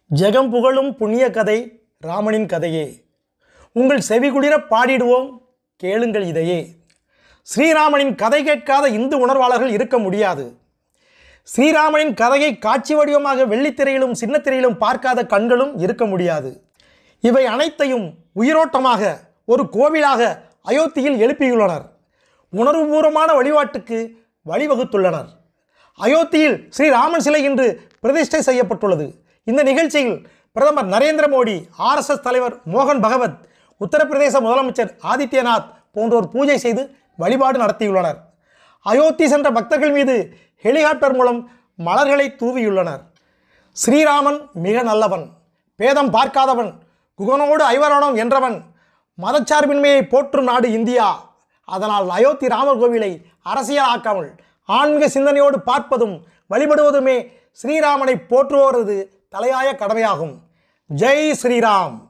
ஜெகம் புகழும் புண்ணிய கதை ராமனின் கதையே உங்கள் செவிகுளிர பாடிடுவோம் கேளுங்கள் இதையே ஸ்ரீராமனின் கதை கேட்காத இந்து உணர்வாளர்கள் இருக்க முடியாது ஸ்ரீராமனின் கதையை காட்சி வடிவமாக வெள்ளித்திரையிலும் சின்னத்திரையிலும் பார்க்காத கண்களும் இருக்க முடியாது இவை அனைத்தையும் உயிரோட்டமாக ஒரு கோவிலாக அயோத்தியில் எழுப்பியுள்ளனர் உணர்வுபூர்வமான வழிபாட்டுக்கு வழிவகுத்துள்ளனர் அயோத்தியில் ஸ்ரீராமன் சிலை இன்று பிரதிஷ்டை செய்யப்பட்டுள்ளது இந்த நிகழ்ச்சியில் பிரதமர் நரேந்திர மோடி ஆர்எஸ்எஸ் தலைவர் மோகன் பகவத் உத்தரப்பிரதேச முதலமைச்சர் ஆதித்யநாத் போன்றோர் பூஜை செய்து வழிபாடு நடத்தியுள்ளனர் அயோத்தி சென்ற பக்தர்கள் மீது ஹெலிகாப்டர் மூலம் மலர்களை தூவியுள்ளனர் ஸ்ரீராமன் மிக நல்லவன் பேதம் பார்க்காதவன் குகனோடு ஐவரானோம் என்றவன் மதச்சார்பின்மையை போற்றும் நாடு இந்தியா அதனால் அயோத்தி ராமர் கோவிலை அரசியலாக்காமல் ஆன்மீக சிந்தனையோடு பார்ப்பதும் வழிபடுவதுமே ஸ்ரீராமனை போற்றுவோரது தலையாய கடமையாகும் ஜெய் ஸ்ரீராம்